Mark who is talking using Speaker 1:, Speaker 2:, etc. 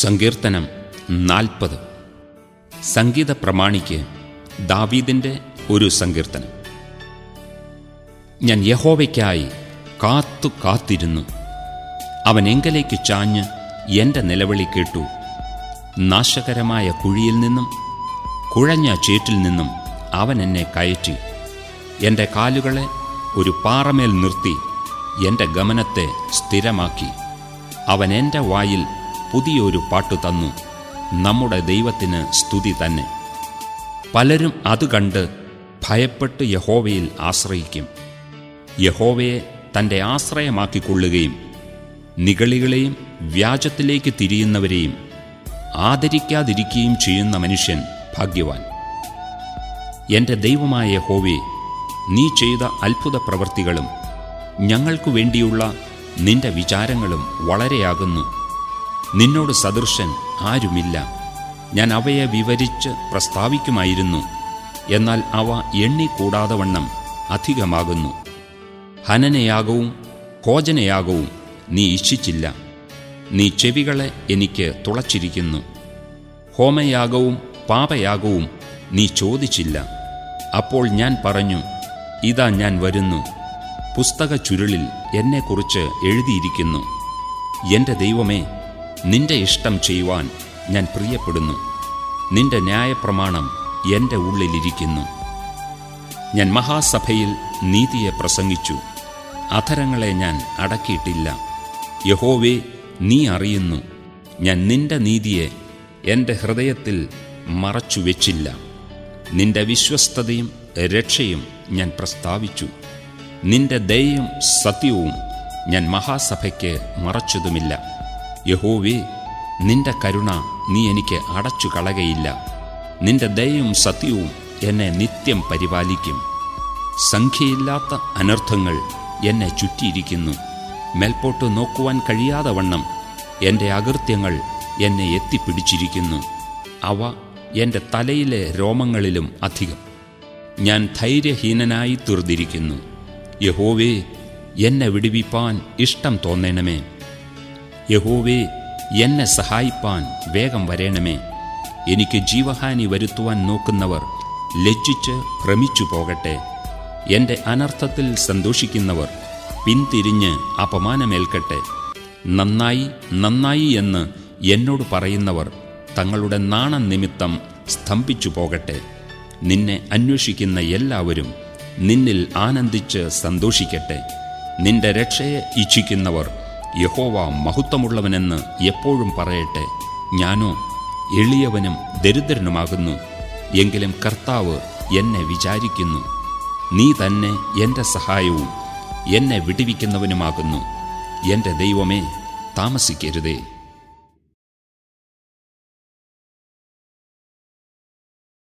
Speaker 1: സങ്കീർത്തനം നാൽപ്പത് സംഗീത പ്രമാണിക്ക് ദാവീദിൻ്റെ ഒരു സങ്കീർത്തനം ഞാൻ യഹോവയ്ക്കായി കാത്തു കാത്തിരുന്നു അവൻ എങ്കലേക്ക് ചാഞ്ഞ് എൻ്റെ നിലവിളി കേട്ടു നാശകരമായ കുഴിയിൽ നിന്നും കുഴഞ്ഞ ചേറ്റിൽ നിന്നും അവൻ എന്നെ കയറ്റി എൻ്റെ കാലുകളെ ഒരു പാറമേൽ നിർത്തി എൻ്റെ ഗമനത്തെ സ്ഥിരമാക്കി അവൻ എൻ്റെ വായിൽ പുതിയൊരു പാട്ടു തന്നു നമ്മുടെ ദൈവത്തിന് സ്തുതി തന്നെ പലരും അത് കണ്ട് ഭയപ്പെട്ട് യഹോവയിൽ ആശ്രയിക്കും യഹോവയെ തൻ്റെ ആശ്രയമാക്കിക്കൊള്ളുകയും നിഗളികളെയും വ്യാജത്തിലേക്ക് തിരിയുന്നവരെയും ആദരിക്കാതിരിക്കുകയും ചെയ്യുന്ന മനുഷ്യൻ ഭാഗ്യവാൻ എൻ്റെ ദൈവമായ യഹോവേ നീ ചെയ്ത അത്ഭുത പ്രവൃത്തികളും ഞങ്ങൾക്കു വേണ്ടിയുള്ള നിന്റെ വിചാരങ്ങളും വളരെയാകുന്നു നിന്നോട് സദൃശൻ ആരുമില്ല ഞാൻ അവയെ വിവരിച്ച് പ്രസ്താവിക്കുമായിരുന്നു എന്നാൽ അവ എണ്ണിക്കൂടാതെ വണ്ണം അധികമാകുന്നു ഹനനയാകവും ഭോജനയാകവും നീ ഇച്ഛിച്ചില്ല നീ ചെവികളെ എനിക്ക് തുളച്ചിരിക്കുന്നു ഹോമയാഗവും പാപയാഗവും നീ ചോദിച്ചില്ല അപ്പോൾ ഞാൻ പറഞ്ഞു ഇതാ ഞാൻ വരുന്നു പുസ്തക ചുരുളിൽ എന്നെക്കുറിച്ച് എഴുതിയിരിക്കുന്നു എൻ്റെ ദൈവമേ നിന്റെ ഇഷ്ടം ചെയ്യുവാൻ ഞാൻ പ്രിയപ്പെടുന്നു നിന്റെ ന്യായപ്രമാണം എൻ്റെ ഉള്ളിലിരിക്കുന്നു ഞാൻ മഹാസഭയിൽ നീതിയെ പ്രസംഗിച്ചു അധരങ്ങളെ ഞാൻ അടക്കിയിട്ടില്ല യഹോവേ നീ അറിയുന്നു ഞാൻ നിന്റെ നീതിയെ എൻ്റെ ഹൃദയത്തിൽ മറച്ചു വെച്ചില്ല നിന്റെ വിശ്വസ്തതയും രക്ഷയും ഞാൻ പ്രസ്താവിച്ചു നിന്റെ ദയയും സത്യവും ഞാൻ മഹാസഭയ്ക്ക് മറച്ചതുമില്ല യഹോവേ നിന്റെ കരുണ നീ എനിക്ക് അടച്ചു കളകയില്ല നിന്റെ ദയയും സത്യവും എന്നെ നിത്യം പരിപാലിക്കും സംഖ്യയില്ലാത്ത അനർത്ഥങ്ങൾ എന്നെ ചുറ്റിയിരിക്കുന്നു മേൽപോട്ട് നോക്കുവാൻ കഴിയാതെ വണ്ണം എൻ്റെ അകൃത്യങ്ങൾ എന്നെ എത്തിപ്പിടിച്ചിരിക്കുന്നു അവ എൻ്റെ തലയിലെ രോമങ്ങളിലും അധികം ഞാൻ ധൈര്യഹീനനായി തീർന്നിരിക്കുന്നു യഹോവേ എന്നെ വിടുവിപ്പാൻ ഇഷ്ടം തോന്നണമേ യഹോവേ എന്നെ സഹായിപ്പാൻ വേഗം വരേണമേ എനിക്ക് ജീവഹാനി വരുത്തുവാൻ നോക്കുന്നവർ ലജ്ജിച്ച് ഭ്രമിച്ചു പോകട്ടെ എൻ്റെ അനർത്ഥത്തിൽ സന്തോഷിക്കുന്നവർ പിന്തിരിഞ്ഞ് അപമാനമേൽക്കട്ടെ നന്നായി നന്നായി എന്ന് എന്നോട് പറയുന്നവർ തങ്ങളുടെ നാണം നിമിത്തം സ്തംഭിച്ചു പോകട്ടെ നിന്നെ അന്വേഷിക്കുന്ന എല്ലാവരും നിന്നിൽ ആനന്ദിച്ച് സന്തോഷിക്കട്ടെ നിന്റെ രക്ഷയെ ഇച്ഛിക്കുന്നവർ യഹോവ മഹത്വമുള്ളവനെന്ന് എപ്പോഴും പറയട്ടെ ഞാനോ എളിയവനും ദരിദ്രനുമാകുന്നു എങ്കിലും കർത്താവ് എന്നെ വിചാരിക്കുന്നു നീ തന്നെ എൻ്റെ സഹായവും എന്നെ വിടുവിക്കുന്നവനുമാകുന്നു എൻ്റെ ദൈവമേ താമസിക്കരുതേ